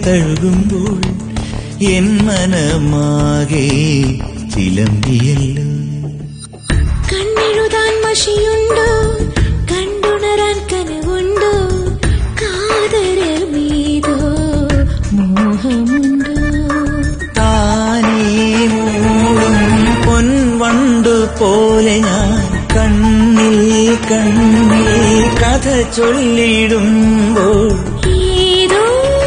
തഴുകുമ്പോൾ N മനമാകെ ചിലമ്പിയല്ലോ കണ്ണെഴുതാൻ മഷിയുണ്ടോ കണ്ടുണരാൻ കനവുണ്ടോ കാതരമേതോ മോഹമുണ്ടോ താനേ മൂളും പൊൻവണ്ടു പോലെ ഞാൻ കണ്ണിൽ കണ്ണിൽ കഥ ചൊല്ലിടുമ്പോൾ ഏതോ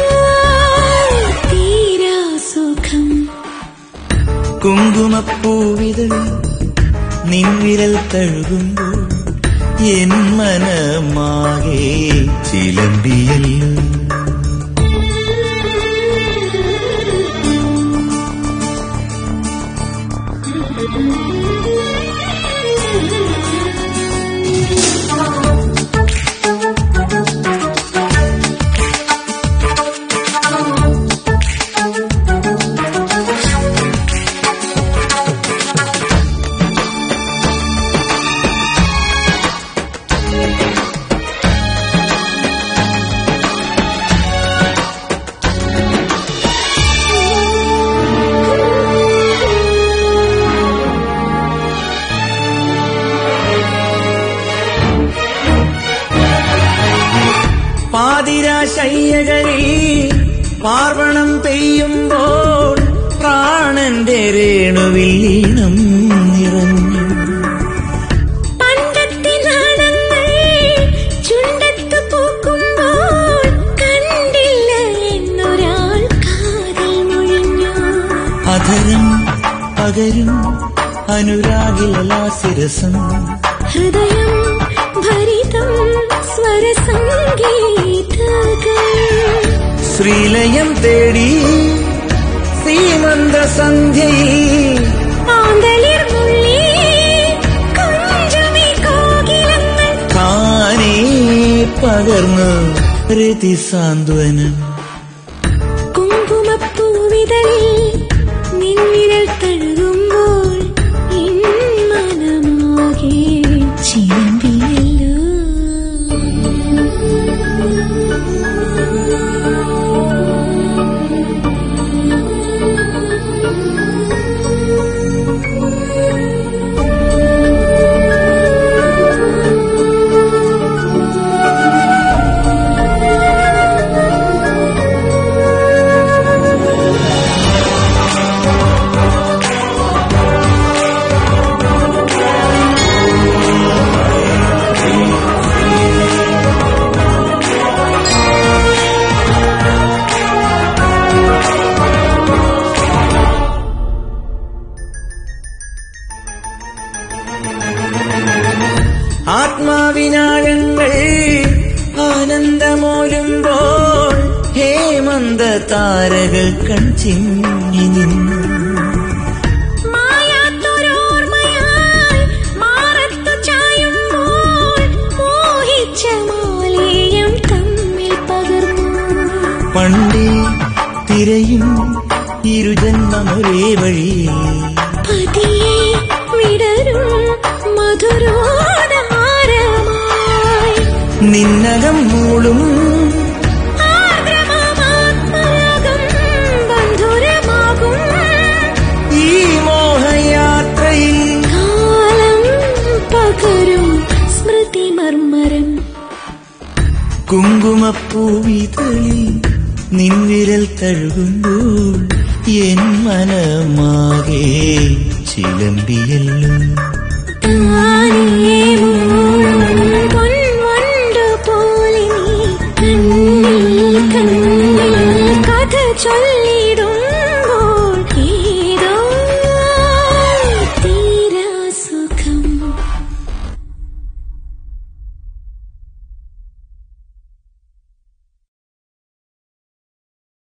തീരാ സുഖം കുങ്കുമപ്പൂവിതൾ നിൻവിരൽ തഴുകുമ്പോൾ എൻ മനമാകെ ചിലമ്പിയല്ലോ പാതിരാശയ്യകളിൽ പാർവണം പെയ്യുമ്പോൾ പ്രാണന്റെ രേണുവീണം നിറഞ്ഞു പണ്ടത്തെ നാണങ്ങൾ ചുണ്ടത്ത് പൂക്കുമ്പോൾ കണ്ടില്ല എന്നൊരാൾ കാതിൽ മുഴിഞ്ഞു അധരം പകരും അനുരാഗിലാസിരസം ഹൃദയം ഭരിതം സ്വരസംഗീതകൾ ശ്രീലയം തേടി സീമന്ത സന്ധ്യയിൽ ആന്തളിർ മുള്ളി കുഞ്ചമി കോകിലങ്ങൾ താനേ പകർന്നു രതിസാന്ത്വനം കുങ്കുമപ്പൂവിതളിൽ നിന്നിരൽ തഴുകുമ്പോൾ എൻ മനമാകെ ചിലമ്പിയല്ലോ ആത്മാവിനാഴങ്ങൾ ആനന്ദമോലുമ്പോൾ ഹേമന്ത താരകൾ കൺചിങ്ങി നിന്നു മായാത്തൊരോർമ്മയായി മാറത്തു ചായുമ്പോൾ മോഹിച്ച മാലേയം തമ്മിൽ പകർന്നു പണ്ടേ തിരയും ഇരുജന്മമൊരേ വഴിയേ പതിയെ വിടരും മധുരോദാരമായി നിന്നകം മൂളും ആർദ്രമാത്മരാഗം ബന്ധുരമാകും ഈ മോഹയാത്രയിൽ കാലം പകരും സ്മൃതി മർമരം കുങ്കുമപ്പൂവിതളിൽ നിൻവിരൽ തഴുകുമ്പോൾ എൻ മനമാകെ ചിലമ്പിയല്ലോ താനേ